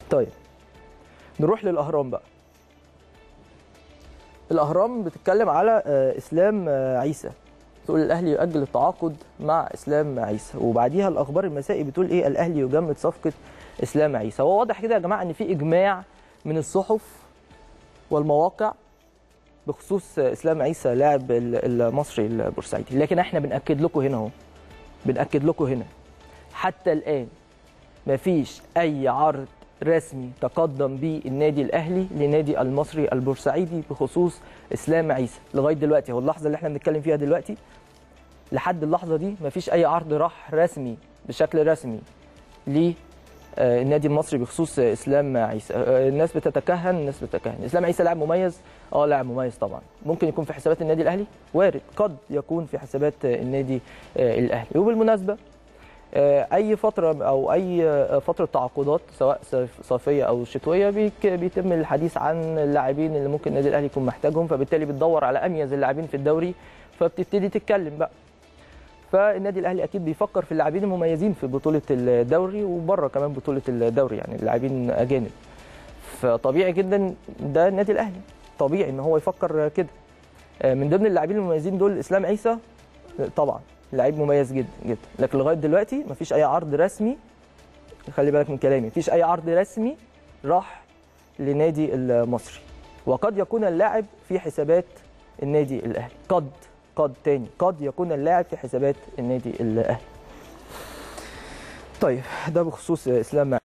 طيب نروح للاهرام بقى الاهرام بتتكلم على آه، اسلام آه، عيسى تقول الاهلي يؤجل التعاقد مع اسلام عيسى وبعديها الاخبار المسائي بتقول ايه الاهلي يجمد صفقه اسلام عيسى هو واضح كده يا جماعه ان في اجماع من الصحف والمواقع بخصوص اسلام عيسى لاعب ال- المصري البورسعيدي لكن احنا بناكد لكم هنا اهو بناكد لكم هنا حتى الان مفيش اي عرض رسمي تقدم به النادي الاهلي لنادي المصري البورسعيدي بخصوص اسلام عيسى لغايه دلوقتي هو اللحظه اللي احنا بنتكلم فيها دلوقتي لحد اللحظه دي مفيش اي عرض راح رسمي بشكل رسمي للنادي المصري بخصوص اسلام عيسى آه، الناس بتتكهن الناس بتتكهن اسلام عيسى لاعب مميز اه لاعب مميز طبعا ممكن يكون في حسابات النادي الاهلي وارد قد يكون في حسابات آه، النادي آه، الاهلي وبالمناسبه آه، اي فتره او اي آه، فتره تعاقدات سواء صيف- صيفيه او شتويه بيك- بيتم الحديث عن اللاعبين اللي ممكن النادي الاهلي يكون محتاجهم فبالتالي بتدور على اميز اللاعبين في الدوري فبتبتدي تتكلم بقى فالنادي الاهلي اكيد بيفكر في اللاعبين المميزين في بطوله الدوري وبره كمان بطوله الدوري يعني اللاعبين اجانب فطبيعي جدا ده النادي الاهلي طبيعي ان هو يفكر كده آه، من ضمن اللاعبين المميزين دول اسلام عيسى آه، طبعا لعيب مميز جدا جدا لكن لغايه دلوقتي مفيش اي عرض رسمي خلي بالك من كلامي مفيش اي عرض رسمي راح لنادي المصري وقد يكون اللاعب في حسابات النادي الاهلي قد قد تاني قد يكون اللاعب في حسابات النادي الاهلي طيب ده بخصوص اسلام